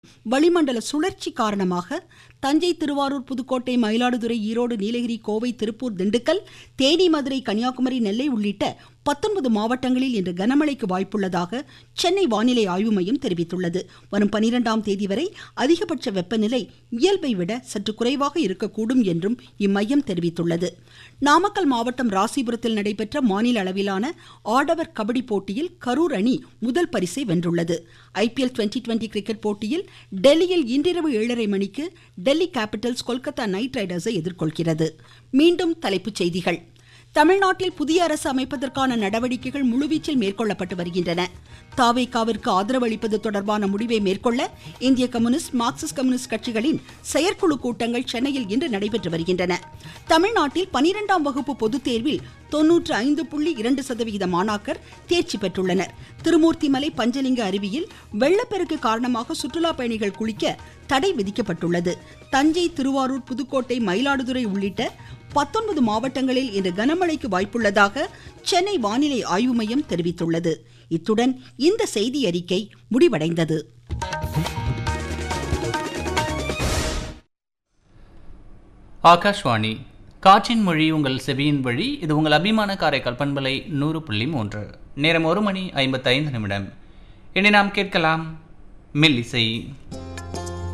வளிமண்டல சுழற்சி காரணமாக தஞ்சை திருவாரூர் புதுக்கோட்டை மயிலாடுதுறை ஈரோடு நீலகிரி கோவை திருப்பூர் திண்டுக்கல் தேனி மதுரை கன்னியாகுமரி நெல்லை உள்ளிட்ட பத்தொன்பது மாவட்டங்களில் இன்று கனமழைக்கு வாய்ப்புள்ளதாக சென்னை வானிலை ஆய்வு மையம் தெரிவித்துள்ளது வரும் பனிரெண்டாம் தேதி வரை அதிகபட்ச வெப்பநிலை இயல்பை விட சற்று குறைவாக இருக்கக்கூடும் என்றும் இம்மையம் தெரிவித்துள்ளது நாமக்கல் மாவட்டம் ராசிபுரத்தில் நடைபெற்ற மாநில அளவிலான ஆடவர் கபடி போட்டியில் கரூர் அணி முதல் பரிசை வென்றுள்ளது ஐபிஎல் டுவெண்டி டுவெண்டி கிரிக்கெட் போட்டியில் டெல்லியில் இன்றிரவு ஏழரை மணிக்கு டெல்லி கேபிட்டல்ஸ் கொல்கத்தா நைட் ரைடர்ஸை எதிர்கொள்கிறது மீண்டும் தலைப்புச் செய்திகள் தமிழ்நாட்டில் புதிய அரசு அமைப்பதற்கான நடவடிக்கைகள் முழுவீச்சில் மேற்கொள்ளப்பட்டு வருகின்றன தாவேகாவிற்கு ஆதரவு அளிப்பது தொடர்பான முடிவை மேற்கொள்ள இந்திய கம்யூனிஸ்ட் மார்க்சிஸ்ட் கம்யூனிஸ்ட் கட்சிகளின் செயற்குழு கூட்டங்கள் சென்னையில் இன்று நடைபெற்று வருகின்றன தமிழ்நாட்டில் பனிரெண்டாம் வகுப்பு பொதுத் தேர்வில் தொன்னூற்று ஐந்து புள்ளி இரண்டு சதவிகித மாணாக்கர் தேர்ச்சி பெற்றுள்ளனர் திருமூர்த்திமலை பஞ்சலிங்க அருவியில் வெள்ளப்பெருக்கு காரணமாக சுற்றுலா பயணிகள் குளிக்க தடை விதிக்கப்பட்டுள்ளது தஞ்சை திருவாரூர் புதுக்கோட்டை மயிலாடுதுறை உள்ளிட்ட பத்தொன்பது மாவட்டங்களில் இன்று கனமழைக்கு வாய்ப்புள்ளதாக சென்னை வானிலை ஆய்வு மையம் தெரிவித்துள்ளது இத்துடன் இந்த செய்தி அறிக்கை முடிவடைந்தது ஆகாஷ்வாணி காற்றின் மொழி உங்கள் செவியின் வழி இது உங்கள் அபிமான காரைக்கால் பண்பலை நூறு புள்ளி மூன்று நேரம் ஒரு மணி ஐம்பத்தைந்து நிமிடம் இனி நாம் கேட்கலாம் மெல்லிசை